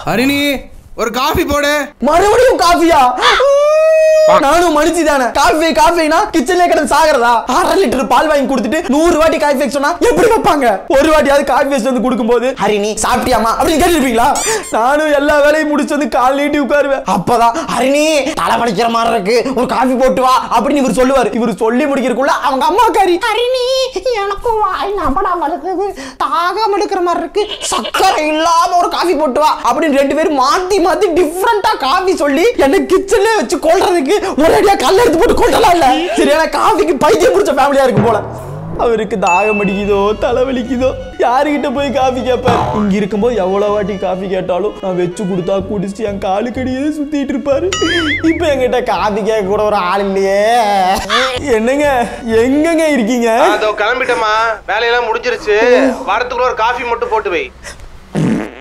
ஹரிணி ஒரு காஃபி போடு மறுபடியும் காஃபியா நானும் மனுச்சு தானே காஃபி காஃபினா கிச்சன்ல கிடந்து சாகிறதா அரை லிட்டர் பால் வாங்கி கொடுத்துட்டு நூறு வாட்டி காஃபி வைக்க சொன்னா எப்படி வைப்பாங்க ஒரு வாட்டியாவது காஃபி வச்சு வந்து கொடுக்கும்போது ஹரிணி சாப்பிட்டியாமா அப்படின்னு கேட்டுருப்பீங்களா நானும் எல்லா வேலையும் முடிச்சு வந்து கால் நீட்டி உட்காருவேன் அப்பதான் ஹரிணி தலை வலிக்கிற மாதிரி இருக்கு ஒரு காஃபி போட்டு வா அப்படின்னு இவர் சொல்லுவார் இவர் சொல்லி முடிக்கிறதுக்குள்ள அவங்க அம்மா காரி ஹரிணி எனக்கும் வாய் நம்படாம இருக்குது தாகம் எடுக்கிற மாதிரி இருக்கு சக்கரை இல்லாம ஒரு காஃபி போட்டு வா அப்படின்னு ரெண்டு பேரும் மாத்தி மாத்தி டிஃப்ரெண்டா காஃபி சொல்லி என்ன கிச்சன்ல வச்சு கொல்றதுக்கு ஒரேடியா கல்ல எடுத்து போட்டு கொல்லலாம் இல்ல சரியான காஃபிக்கு பைத்தியம் பிடிச்ச ஃபேமிலியா இருக்கு போல அவருக்கு தாகம் அடிக்குதோ தலைவலிக்குதோ யாருக்கிட்ட போய் காஃபி கேட்பார் இங்க இருக்கும்போது எவ்வளவு வாட்டி காஃபி கேட்டாலும் நான் வச்சு கொடுத்தா குடிச்சு என் காலுக்கடியே சுத்திட்டு இருப்பாரு இப்ப என்கிட்ட காஃபி கேட்க கூட ஒரு ஆள் இல்லையே என்னங்க எங்கங்க இருக்கீங்க அதோ கிளம்பிட்டேமா வேலையெல்லாம் முடிஞ்சிருச்சு வரத்துக்குள்ள ஒரு காஃபி மட்டும் போட்டு வை